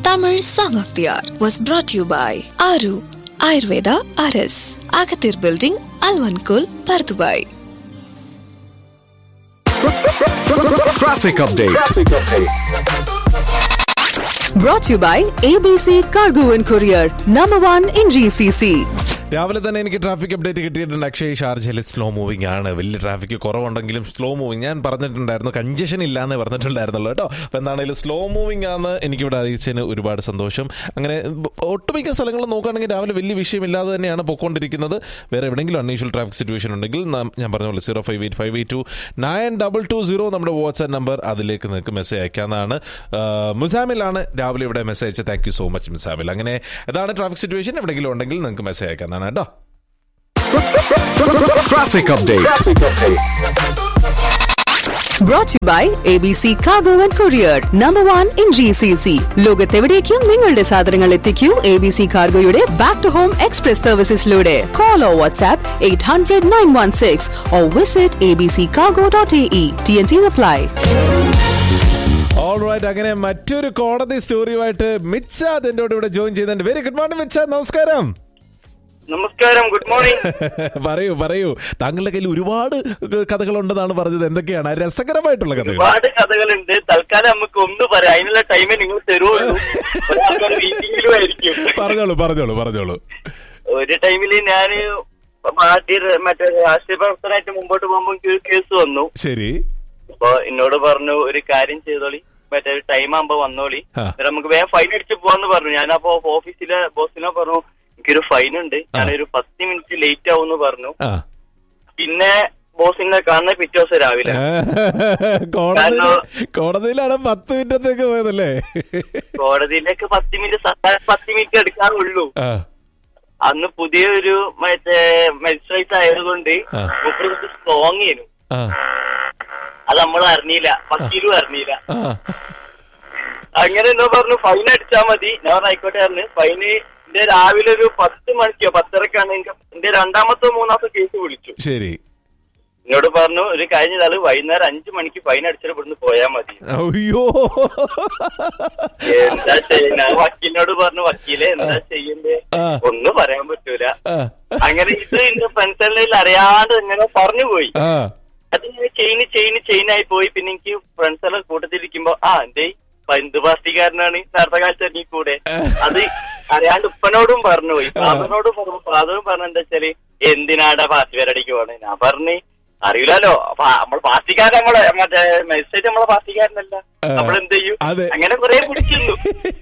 Tamil Song of the Hour was brought to you by Aru Ayurveda RS, Agathir Building, Alvankul, Pardubai. Traffic update. Brought to you by ABC Cargo and Courier, number one in GCC. രാവിലെ തന്നെ എനിക്ക് traffic update കിട്ടിയിട്ടുണ്ട് അക്ഷയ് ഷാർജയിൽ slow moving ആണ് വലിയ traffic കുറവുണ്ടെങ്കിലും slow moving ഞാൻ പറഞ്ഞിട്ടുണ്ടായിരുന്നു congestion ഇല്ലാന്ന് പറഞ്ഞിട്ടുണ്ടായിരുന്നല്ലോ കേട്ടോ അപ്പോൾ എന്താണെങ്കിലും സ്ലോ മൂവിംഗ് ആണ് എനിക്കിവിടെ അറിയിച്ചതിന് ഒരുപാട് സന്തോഷം അങ്ങനെ ഒട്ടുമിക്ക സ്ഥലങ്ങളും നോക്കുകയാണെങ്കിൽ രാവിലെ വലിയ വിഷയമില്ലാതെ തന്നെയാണ് പൊയ്ക്കൊണ്ടിരിക്കുന്നത് വേറെ എവിടെയെങ്കിലും അൺയൂഷ്വൽ ട്രാഫിക് സിറ്റുവേഷൻ ഉണ്ടെങ്കിൽ നാം- ഞാൻ പറഞ്ഞ പോലെ zero five eight five eight two nine double two zero നമ്മുടെ വാട്സ്ആപ്പ് നമ്പർ അതിലേക്ക് നിങ്ങൾക്ക് മെസ്സേജ് അയക്കാവുന്നതാണ് ആ, മുസാമിലാണ് രാവിലെ ഇവിടെ മെസ്സേജ് അയച്ചത് thank you so much Muzammil അങ്ങനെ അതാണ് ട്രാഫിക് സിറ്റുവേഷൻ എവിടെയെങ്കിലും ഉണ്ടെങ്കിൽ നിങ്ങൾക്ക് മെസ്സേജ് അയക്കാവുന്നതാണ് കേട്ടോ Traffic update. Brought to you by ABC Cargo and Courier, number one in GCC. ലോകത്തെവിടേക്കും നിങ്ങളുടെ സാധനങ്ങൾ എത്തിക്കൂ എ ബി സി കാർഗോയുടെ ബാക്ക് ടു ഹോം എക്സ്പ്രസ് സർവീസസിലൂടെ call or WhatsApp eight hundred nine one six or visit A B C cargo dot A E T N C apply alright അങ്ങനെ മറ്റൊരു കോടതി സ്റ്റോറിയുമായിട്ട് മിച്ചാദ് എന്റെ കൂടെ ഇവിടെ ജോയിൻ ചെയ്യുന്നുണ്ട് വെരി ഗുഡ് മോർണിംഗ് മിച്ചാദ് നമസ്കാരം നമസ്കാരം ഗുഡ് മോർണിംഗ് പറയൂ പറയൂ താങ്കളുടെ കയ്യിൽ ഒരുപാട് കഥകളുണ്ടെന്നാണ് പറഞ്ഞത് എന്തൊക്കെയാണ് രസകരമായിട്ടുള്ള കഥകൾ ഒരുപാട് കഥകളുണ്ട് തൽക്കാലം നമുക്ക് ഒന്ന് പറയാം അതിനുള്ള ടൈമേ നിങ്ങൾ തരുള്ളൂ ഒരാൾക്കാർ മീറ്റിംഗിലും ആയിരിക്കും പറഞ്ഞോളൂ പറഞ്ഞോളൂ പറഞ്ഞോളൂ ഒരു ടൈമില് ഞാൻ പാർട്ടി മറ്റേ രാഷ്ട്രീയ പ്രവർത്തനമായിട്ട് മുമ്പോട്ട് പോകുമ്പോൾ എനിക്ക് ഒരു കേസ് വന്നു ശരി അപ്പൊ എന്നോട് പറഞ്ഞു ഒരു കാര്യം ചെയ്തോളി മറ്റേ ടൈം ആകുമ്പോ വന്നോളി ആ. എന്നിട്ട് നമുക്ക് വേഗം ഫൈൻ അടിച്ച് പോവാന്ന് പറഞ്ഞു ഞാനപ്പോ ഓഫീസിലെ ബോസിനെ പറഞ്ഞു എനിക്കൊരു ഫൈൻ ഉണ്ട് ഞാനൊരു പത്ത് മിനിറ്റ് ലേറ്റ് ആവുമെന്ന് പറഞ്ഞു ആ പിന്നെ ബോസിനെ കാണുന്ന പിറ്റേ ദിവസം രാവിലെ കോടതിയിൽ കാരണം- കോടതിയിലാണ് പത്ത് മിനിറ്റത്തേക്ക് പോയതല്ലേ കോടതിയിലേക്ക് പത്ത് മിനിറ്റ് സാധാരണ പത്ത് മിനിറ്റ് എടുക്കാറുള്ളൂ ആ അന്ന് പുതിയൊരു മറ്റേ മജിസ്ട്രേറ്റ് ആയതുകൊണ്ട് ആ. മുപ്പത് കുറച്ച് സ്ട്രോങ് ചെയ്യുന്നു ആ അത് നമ്മൾ അറിഞ്ഞില്ല വക്കീലും അറിഞ്ഞില്ല ആ അങ്ങനെ എന്നോ പറഞ്ഞു ഫൈൻ അടിച്ചാ മതി ഞാൻ പറഞ്ഞു, ആയിക്കോട്ടെ പറഞ്ഞു ഫൈന് എന്റെ രാവിലെ ഒരു പത്ത് മണിക്കോ പത്തരക്കാണ് എനിക്ക് എന്റെ രണ്ടാമത്തെ മൂന്നാമത്തെ കേസ് വിളിച്ചു ശരി എന്നോട് പറഞ്ഞു ഒരു കഴിഞ്ഞാല് വൈകുന്നേരം അഞ്ചു മണിക്ക് ഫൈൻ അടിച്ചിട്ട് ഇവിടുന്ന് പോയാ മതി അയ്യോ എന്താ ചെയ്യുന്ന വക്കീലിനോട് പറഞ്ഞു വക്കീലെ എന്താ ചെയ്യണ്ടേ ആ. ഒന്നും പറയാൻ പറ്റൂല ആ അങ്ങനെ ഇത് എന്റെ ഫ്രണ്ട്സിൽ അറിയാണ്ട് ഇങ്ങനെ പറഞ്ഞു പോയി ആ അത് ചെയിന് ചെയിന് ചെയിനായി പോയി പിന്നെ എനിക്ക് ഫ്രണ്ട്സ് എല്ലാം കൂട്ടത്തിലിരിക്കുമ്പോ ആ എന്തേ എന്ത് പാർട്ടിക്കാരനാണ് നേരത്തെ കാലത്ത് ഇറങ്ങി കൂടെ അത് അറിയാണ്ട് ഉപ്പനോടും പറഞ്ഞു പോയി ഫാദറിനോടും പറഞ്ഞു ഫാദറും പറഞ്ഞു എന്താ വെച്ചാല് എന്തിനാടാ പാർട്ടി പേരടിക്ക് പോണേ ഞാൻ പറഞ്ഞു അറിയില്ലല്ലോ അപ്പൊ നമ്മൾ പാർട്ടിക്കാരൻ നമ്മളെ മറ്റേ മജിസ്ട്രേറ്റ് നമ്മളെ പാർട്ടിക്കാരനല്ല നമ്മൾ എന്ത് ചെയ്യും അതെ. അങ്ങനെ കുറെ പിടിച്ചിരുന്നു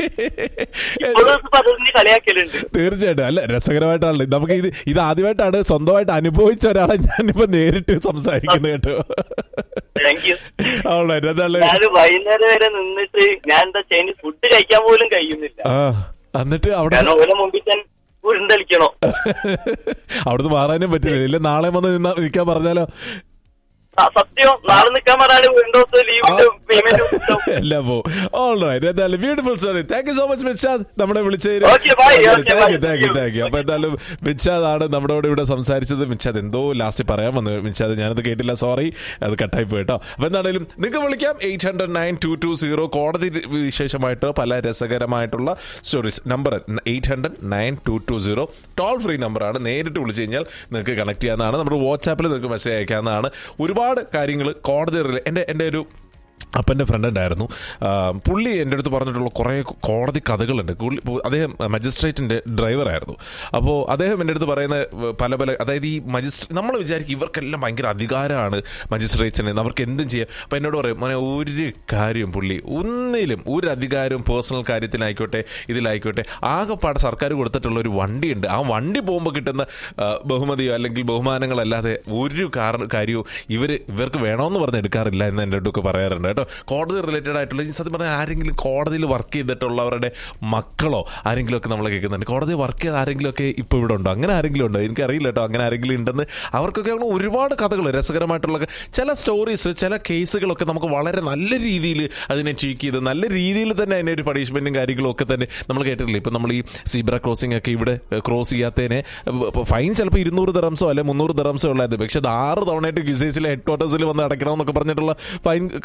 ഇപ്പോഴും പതിനഞ്ച് കളിയാക്കലുണ്ട് തീർച്ചയായിട്ടും അല്ല രസകരമായിട്ടാണല്ലോ നമുക്ക് ഇത് ഇത് ആദ്യമായിട്ടാണ് സ്വന്തമായിട്ട് അനുഭവിച്ച ഒരാളെ ഞാനിപ്പോ നേരിട്ട് സംസാരിക്കുന്നത് കേട്ടോ താങ്ക് യു Alright, അതാണ് ഞാൻ വൈകുന്നേരം വരെ നിന്നിട്ട് ഞാൻ എന്താ ചൈനീസ് ഫുഡ് കഴിക്കാൻ പോലും കഴിയുന്നില്ല ആ എന്നിട്ട് അവിടെ കാരണം ഓരോ മുമ്പിൽ ഞാൻ ഉരുണ്ടളിക്കണോ അവിടുന്ന് മാറാനും പറ്റില്ല ഇല്ല നാളെ വന്ന് നിന്നാ നിൽക്കാൻ പറഞ്ഞാലോ ആ, സത്യം നാളെ നിൽക്കാൻ പറയാൻ വിൻഡോസ് ലീവിന്റെ പേയ്മെന്റ് എല്ലാം പോ ഓൾറൈറ്റ് എന്തായാലും beautiful story thank you so much Michad നമ്മളെ വിളിച്ചതിന് Okay, bye. Okay, thank you bye. Thank you thank you അപ്പൊ എന്തായാലും മിച്ചാദ് ആണ് നമ്മുടെ കൂടെ ഇവിടെ സംസാരിച്ചത് മിച്ചാദ് എന്തോ ലാസ്റ്റ് പറയാൻ വന്നു മിച്ചാദ് ഞാനത് കേട്ടില്ല സോറി അത് കട്ടായി പോയി കേട്ടോ അപ്പൊ എന്താണെങ്കിലും നിങ്ങൾക്ക് വിളിക്കാം eight hundred nine two two zero കോടതി വിശേഷമായിട്ട് പല രസകരമായിട്ടുള്ള stories number eight hundred nine two two zero toll free നമ്പറാണ് നേരിട്ട് വിളിച്ചു കഴിഞ്ഞാൽ നിങ്ങൾക്ക് കണക്ട് ചെയ്യാവുന്നതാണ് നമ്മുടെ വാട്സാപ്പിൽ നിങ്ങൾക്ക് മെസ്സേജ് അയക്കാവുന്നതാണ് ഒരുപാട് കാര്യങ്ങൾ കോടതി റിലേ- എൻ്റെ എൻ്റെ ഒരു അപ്പൻ്റെ ഫ്രണ്ട് ഉണ്ടായിരുന്നു ആ, പുള്ളി എൻ്റെ അടുത്ത് പറഞ്ഞിട്ടുള്ള കുറേ കോടതി കഥകളുണ്ട് പുള്ളി- പു- അദ്ദേഹം മജിസ്ട്രേറ്റിൻ്റെ ഡ്രൈവറായിരുന്നു അപ്പോൾ അദ്ദേഹം എൻ്റെ അടുത്ത് പറയുന്ന വ- പല പല അതായത് ഈ മജിസ്ട്രേറ്റ് നമ്മൾ വിചാരിക്കും ഇവർക്കെല്ലാം ഭയങ്കര അധികാരമാണ് മജിസ്ട്രേറ്റ്സിന് അവർക്ക് എന്തും ചെയ്യാം അപ്പോൾ എന്നോട് പറയും മോനെ ഒരു കാര്യം പുള്ളി ഒന്നിലും ഒരു അധികാരവും പേഴ്സണൽ കാര്യത്തിലായിക്കോട്ടെ ഇതിലായിക്കോട്ടെ ആകെപ്പാടെ സർക്കാർ കൊടുത്തിട്ടുള്ള ഒരു വണ്ടിയുണ്ട് ആ വണ്ടി പോകുമ്പോൾ കിട്ടുന്ന ആ, ബഹുമതിയോ അല്ലെങ്കിൽ ബഹുമാനങ്ങളല്ലാതെ ഒരു കാര- കാര്യവും ഇവർ ഇവർക്ക് വേണമെന്ന് പറഞ്ഞ് എടുക്കാറില്ല എന്ന് എൻ്റെ അടുത്തൊക്കെ പറയാറുണ്ട് കേട്ടോ കോടതി റിലേറ്റഡ് ആയിട്ടുള്ള ഈ സത്യം പറഞ്ഞാൽ ആരെങ്കിലും കോടതിയിൽ വർക്ക് ചെയ്തിട്ടുള്ളവരുടെ മക്കളോ ആരെങ്കിലും ഒക്കെ നമ്മൾ കേൾക്കുന്നുണ്ട് കോടതി വർക്ക് ചെയ്ത ആരെങ്കിലും ഒക്കെ ഇപ്പോൾ ഇവിടെ ഉണ്ടോ അങ്ങനെ ആരെങ്കിലും ഉണ്ടോ എനിക്കറിയില്ല കേട്ടോ അങ്ങനെ ആരെങ്കിലും ഉണ്ടെന്ന് അവർക്കൊക്കെ അങ്ങനെ ഒരുപാട് കഥകൾ രസകരമായിട്ടുള്ള ചില സ്റ്റോറീസ് ചില കേസുകളൊക്കെ നമുക്ക് വളരെ നല്ല രീതിയിൽ അതിനെ ട്വീക്ക് ചെയ്ത് നല്ല രീതിയിൽ തന്നെ അതിനെ ഒരു പണിഷ്മെന്റും കാര്യങ്ങളും ഒക്കെ തന്നെ നമ്മൾ കേട്ടിട്ടില്ല ഇപ്പം നമ്മൾ ഈ സീബ്ര ക്രോസിംഗ് ഒക്കെ ഇവിടെ ക്രോസ് ചെയ്യാത്തതിനെ ഫൈൻ ചിലപ്പോൾ ഇരുന്നൂറ് ദറംസോ അല്ലെ മുന്നൂറ് ദറംസോ ഉള്ളത് പക്ഷെ അത് ആറ് തവണയായിട്ട് ക്യൂസേസിലെ ഹെഡ് ക്വാർട്ടേഴ്സിൽ വന്ന് അടയ്ക്കണമെന്നൊക്കെ പറഞ്ഞിട്ടുള്ള ഫൈൻ കഥകളൊക്കെ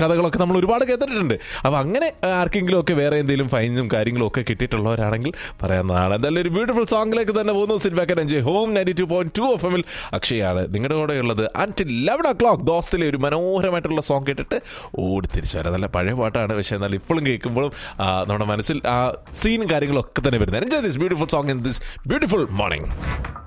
നമ്മൾ ഒരുപാട് കേട്ടിട്ടുണ്ട് അപ്പോൾ അങ്ങനെ ആർക്കെങ്കിലും ഒക്കെ വേറെ എന്തെങ്കിലും ഫൈനും കാര്യങ്ങളും ഒക്കെ കിട്ടിയിട്ടുള്ളവരാണെങ്കിൽ പറയാവുന്നതാണ് എന്തായാലും ഒരു ബ്യൂട്ടിഫുൾ സോങ്ങിലേക്ക് തന്നെ പോകുന്നു sit back enjoy home ninety two point two F എമ്മിൽ അക്ഷയാണ് നിങ്ങളുടെ കൂടെ ഉള്ളത് അൻറ്റിൽ ലെവൻ ഒ ക്ലോക്ക് ദോസ്തിലെ ഒരു മനോഹരമായിട്ടുള്ള സോങ് കേട്ടിട്ട് ഓടി തിരിച്ചു വരാം നല്ല പഴയ പാട്ടാണ് പക്ഷേ എന്നാൽ ഇപ്പോഴും കേൾക്കുമ്പോഴും ആ, നമ്മുടെ മനസ്സിൽ ആ സീനും കാര്യങ്ങളും ഒക്കെ തന്നെ വരുന്നത് enjoy this beautiful song in this beautiful morning